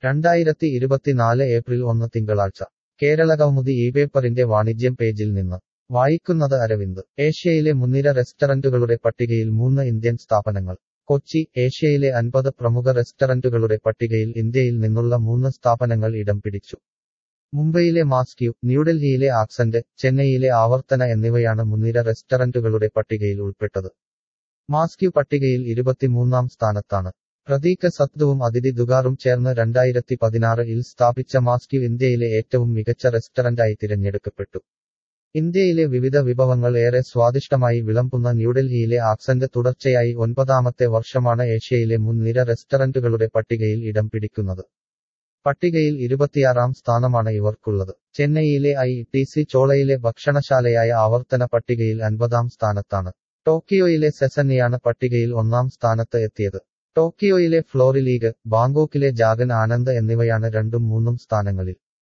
രണ്ടായിരത്തി ഇരുപത്തിനാല് ഏപ്രിൽ ഒന്ന് തിങ്കളാഴ്ച കേരളകൗമുദി ഈ പേപ്പറിന്റെ വാണിജ്യം പേജിൽ നിന്ന് വായിക്കുന്നത് അരവിന്ദ് ഏഷ്യയിലെ മുൻനിര റെസ്റ്ററന്റുകളുടെ പട്ടികയിൽ മൂന്ന് ഇന്ത്യൻ സ്ഥാപനങ്ങൾ കൊച്ചി ഏഷ്യയിലെ അൻപത് പ്രമുഖ റെസ്റ്ററന്റുകളുടെ പട്ടികയിൽ ഇന്ത്യയിൽ നിന്നുള്ള മൂന്ന് സ്ഥാപനങ്ങൾ ഇടം പിടിച്ചു മുംബൈയിലെ മാസ്ക്യു ന്യൂഡൽഹിയിലെ ആക്സന്റ് ചെന്നൈയിലെ ആവർത്തന എന്നിവയാണ് മുൻനിര റെസ്റ്ററന്റുകളുടെ പട്ടികയിൽ ഉൾപ്പെട്ടത് മാസ്ക്യു പട്ടികയിൽ ഇരുപത്തിമൂന്നാം സ്ഥാനത്താണ് പ്രതീക സത്ദുവും അതിഥി ദുഗാറും ചേർന്ന് രണ്ടായിരത്തി പതിനാറിൽ സ്ഥാപിച്ച മാസ്ക്യു ഇന്ത്യയിലെ ഏറ്റവും മികച്ച റെസ്റ്ററന്റായി തിരഞ്ഞെടുക്കപ്പെട്ടു ഇന്ത്യയിലെ വിവിധ വിഭവങ്ങൾ ഏറെ സ്വാദിഷ്ടമായി വിളമ്പുന്ന ന്യൂഡൽഹിയിലെ ആക്സന്റ് തുടർച്ചയായി ഒൻപതാമത്തെ വർഷമാണ് ഏഷ്യയിലെ മുൻനിര റെസ്റ്ററന്റുകളുടെ പട്ടികയിൽ ഇടം പിടിക്കുന്നത് പട്ടികയിൽ ഇരുപത്തിയാറാം സ്ഥാനമാണ് ഇവർക്കുള്ളത് ചെന്നൈയിലെ ഐ ടി സി ചോളയിലെ ഭക്ഷണശാലയായ ആവർത്തന പട്ടികയിൽ അൻപതാം സ്ഥാനത്താണ് ടോക്കിയോയിലെ സെസന്നിയാണ് പട്ടികയിൽ ഒന്നാം സ്ഥാനത്ത് എത്തിയത് ടോക്കിയോയിലെ ഫ്ലോറി ലീഗ് ബാങ്കോക്കിലെ ജാഗൻ ആനന്ദ് എന്നിവയാണ് രണ്ടും മൂന്നും സ്ഥാനങ്ങളിൽ